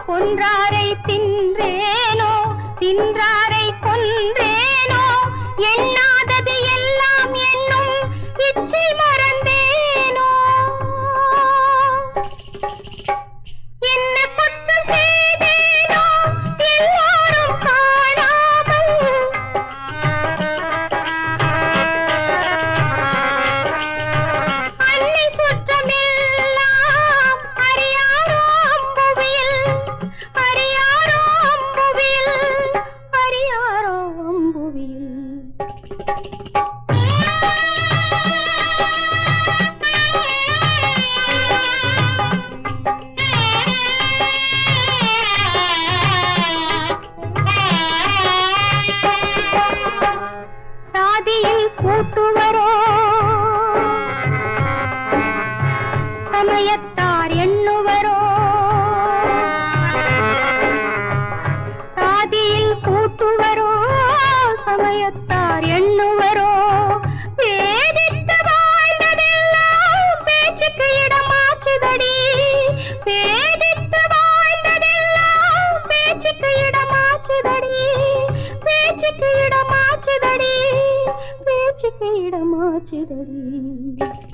கொன்றாரை தின்றேனோ தின்றாரை கொன்றேனோ எண்ணாதது எல்லாம் என்னும் இச்சை மறந்தேனோ என்ன குற்றம் செய்தேனோ எல்லாரும் காணாமல் அன்னை சுற்றமெல்லாம் அறியாரோ அம்புவியில் அறியாரோ அம்புவியில் அறியாரோ அம்புவியில் சாதியில் கூட்டுவரோ சமயத்தார் எண்ணுவரோ சாதியில் கூட்டுவரோ சமயத்தார் எண்ணுவரோ வேதித்து வாழ்ந்ததெல்லாம் பேச்சுக்கு இடமாச்சுதடி வேதித்து வாழ்ந்ததெல்லாம் பேச்சுக்கு இடமாச்சுதடி பேச்சுக்கு இடமாச்சுதடி பேச்சுக்கு இடமாச்சுதடி